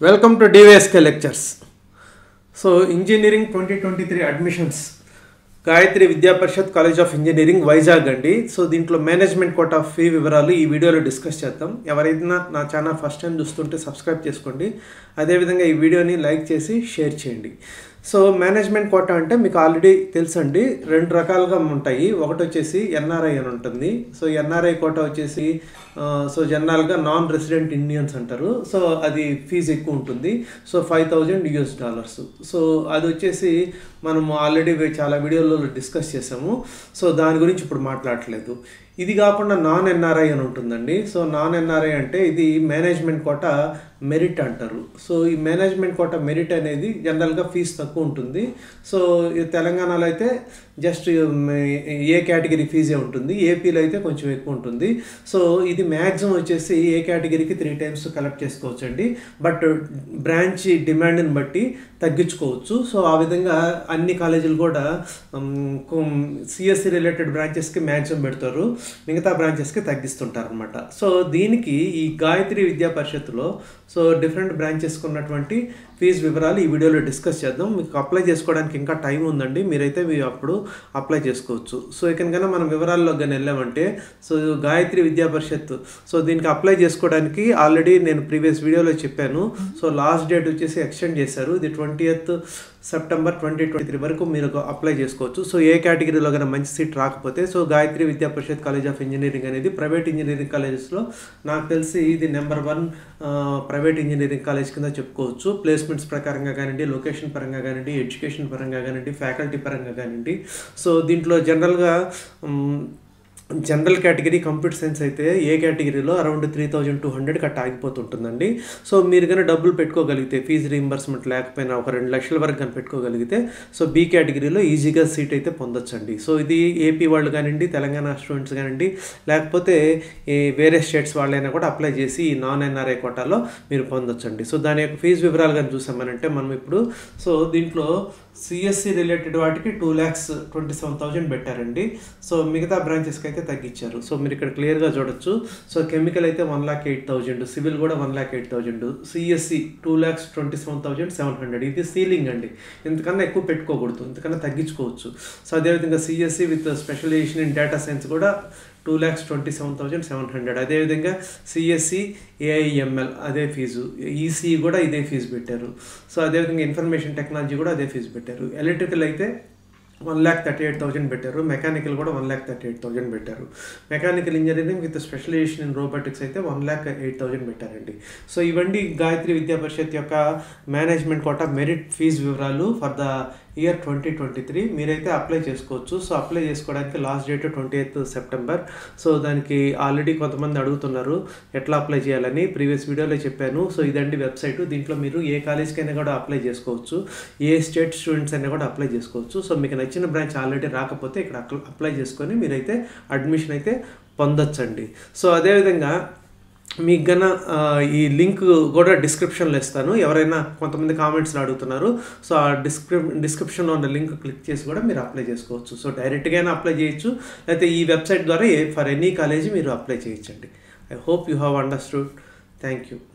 welcome to DVSK lectures so engineering twenty twenty three admissions Gayatri Vidya Parishad college of engineering Vizag అండి so దీంట్లో management quota fee వివరాలు ఈ వీడియోలో discuss చేద్దాం ఎవరైనా నా ఛానల్ ఫస్ట్ టైం చూస్తుంటే సబ్స్క్రైబ్ చేసుకోండి అదేవిధంగా ఈ వీడియోని లైక్ చేసి షేర్ చేయండి సో మేనేజ్మెంట్ కోటా అంటే మీకు ఆల్రెడీ తెలుసండి రెండు రకాలుగా ఉంటాయి ఒకటి వచ్చేసి ఎన్ఆర్ఐ అని ఉంటుంది సో ఎన్ఆర్ఐ కోటా వచ్చేసి ఆ, సో జనరల్గా నాన్ రెసిడెంట్ ఇండియన్స్ అంటారు సో అది ఫీజు ఎక్కువ ఉంటుంది so five thousand US dollars so అది వచ్చేసి మనము ఆల్రెడీ చాలా వీడియోలలో డిస్కస్ చేసాము సో దాని గురించి ఇప్పుడు మాట్లాడట్లేదు ఇది కాకుండా నాన్ ఎన్ఆర్ఐ అని ఉంటుందండి సో నాన్ ఎన్ఆర్ఐ అంటే ఇది మేనేజ్మెంట్ కోట మెరిట్ అంటారు సో ఈ మేనేజ్మెంట్ కోట మెరిట్ అనేది జనరల్గా ఫీజు తక్కువ ఉంటుంది సో ఈ తెలంగాణలో అయితే జస్ట్ ఏ కేటగిరీ ఫీజే ఉంటుంది ఏపీలో అయితే కొంచెం ఎక్కువ ఉంటుంది సో ఇది మ్యాక్సిమం వచ్చేసి ఏ కేటగిరీకి త్రీ టైమ్స్ కలెక్ట్ చేసుకోవచ్చు అండి బట్ బ్రాంచ్ డిమాండ్ని బట్టి తగ్గించుకోవచ్చు సో ఆ విధంగా అన్ని కాలేజీలు కూడా సిఎస్సి రిలేటెడ్ బ్రాంచెస్కి మ్యాక్సిమం పెడతారు మిగతా బ్రాంచెస్కి తగ్గిస్తుంటారు అనమాట సో దీనికి ఈ గాయత్రి విద్యా పరిషత్తులో సో డిఫరెంట్ బ్రాంచెస్కి ఉన్నటువంటి ఫీజు వివరాలు ఈ వీడియోలో డిస్కస్ చేద్దాం మీకు అప్లై చేసుకోవడానికి ఇంకా టైం ఉందండి మీరైతే మీ అప్పుడు అప్లై చేసుకోవచ్చు సో ఇక కనుక మనం వివరాల్లో కానీ వెళ్ళామంటే సో గాయత్రి విద్యా పరిషత్ సో దీనికి అప్లై చేసుకోవడానికి ఆల్రెడీ నేను ప్రీవియస్ వీడియోలో చెప్పాను సో లాస్ట్ డేట్ వచ్చేసి ఎక్స్టెండ్ చేశారు ఇది twentieth September twenty twenty three వరకు మీరు అప్లై చేసుకోవచ్చు సో ఏ కేటగిరీలో కనుక మంచి సీట్ రాకపోతే so Gayatri Vidya Parishad college of engineering అనేది ప్రైవేట్ ఇంజనీరింగ్ కాలేజెస్లో నాకు తెలిసి ఇది number one private engineering college కింద చెప్పుకోవచ్చు ప్లేస్మెంట్స్ ప్రకారంగా కానివ్వండి లొకేషన్ పరంగా కానివ్వండి ఎడ్యుకేషన్ పరంగా కానివ్వండి ఫ్యాకల్టీ పరంగా కానివ్వండి సో దీంట్లో జనరల్గా జనరల్ కేటగిరీ కంప్యూటర్ సైన్స్ అయితే ఏ కేటగిరీలో around three thousand two hundred కట్ట ఆగిపోతుంటుందండి సో మీరు కానీ డబ్బులు పెట్టుకోగలిగితే ఫీజు రీంబర్స్మెంట్ లేకపోయినా ఒక రెండు లక్షల వరకు కానీ పెట్టుకోగలిగితే సో బీ కేటగిరీలో ఈజీగా సీట్ అయితే పొందొచ్చండి సో ఇది ఏపీ వాళ్ళు కానివ్వండి తెలంగాణ స్టూడెంట్స్ కానివ్వండి లేకపోతే ఈ వేరే స్టేట్స్ వాళ్ళైనా కూడా అప్లై చేసి ఈ నాన్ ఎన్ఆర్ఐ కోటాలో మీరు పొందొచ్చండి సో దాని యొక్క ఫీజు వివరాలు కానీ చూసామనంటే మనం ఇప్పుడు సో దీంట్లో సిఎస్సి రిలేటెడ్ వాటికి two lakhs twenty seven thousand పెట్టారండి సో మిగతా బ్రాంచెస్కి అయితే తగ్గించారు సో మీరు ఇక్కడ క్లియర్గా చూడొచ్చు సో కెమికల్ అయితే one lakh eight thousand civil కూడా one lakh eight thousand CSE two lakhs twenty seven thousand seven hundred ఇది సీలింగ్ అండి ఇంతకన్నా ఎక్కువ పెట్టుకోకూడదు ఇంతకన్నా తగ్గించుకోవచ్చు సో అదేవిధంగా CSE with specialization in data science కూడా two lakhs twenty seven thousand seven hundred అదేవిధంగా సిఎస్సి ఏఐఎంఎల్ అదే ఫీజు ఈసీఈ కూడా ఇదే ఫీజు పెట్టారు సో అదేవిధంగా ఇన్ఫర్మేషన్ టెక్నాలజీ కూడా అదే ఫీజు పెట్టారు ఎలక్ట్రికల్ అయితే one lakh thirty eight thousand పెట్టారు మెకానికల్ కూడా one lakh thirty eight thousand పెట్టారు mechanical engineering with specialization in robotics అయితే వన్ ల్యాక్ ఎయిట్ థౌజండ్ పెట్టారండి సో ఇవన్నీ గాయత్రి విద్యా పరిషత్ యొక్క మేనేజ్మెంట్ కోటా మెరిట్ ఫీజు వివరాలు for the year twenty twenty three మీరైతే అప్లై చేసుకోవచ్చు సో అప్లై చేసుకోవడానికి last date twenty eighth September so దానికి ఆల్రెడీ కొంతమంది అడుగుతున్నారు ఎట్లా అప్లై చేయాలని ప్రీవియస్ వీడియోలో చెప్పాను సో ఇదండి వెబ్సైట్ దీంట్లో మీరు ఏ కాలేజ్కైనా కూడా అప్లై చేసుకోవచ్చు ఏ స్టేట్ స్టూడెంట్స్ అయినా కూడా అప్లై చేసుకోవచ్చు సో మీకు నచ్చిన బ్రాంచ్ ఆల్రెడీ రాకపోతే ఇక్కడ అప్లై చేసుకొని మీరైతే అడ్మిషన్ అయితే పొందొచ్చండి సో అదేవిధంగా మీకు గన ఆ, ఈ లింక్ కూడా డిస్క్రిప్షన్లో ఇస్తాను ఎవరైనా కొంతమంది కామెంట్స్లో అడుగుతున్నారు సో ఆ డిస్క్రిప్ డిస్క్రిప్షన్లో ఉన్న లింక్ క్లిక్ చేసి కూడా మీరు అప్లై చేసుకోవచ్చు సో డైరెక్ట్గా అప్లై చేయొచ్చు లేకపోతే ఈ వెబ్సైట్ ద్వారా ఫర్ ఎనీ కాలేజీ మీరు అప్లై చేయొచ్చండి I hope you have understood thank you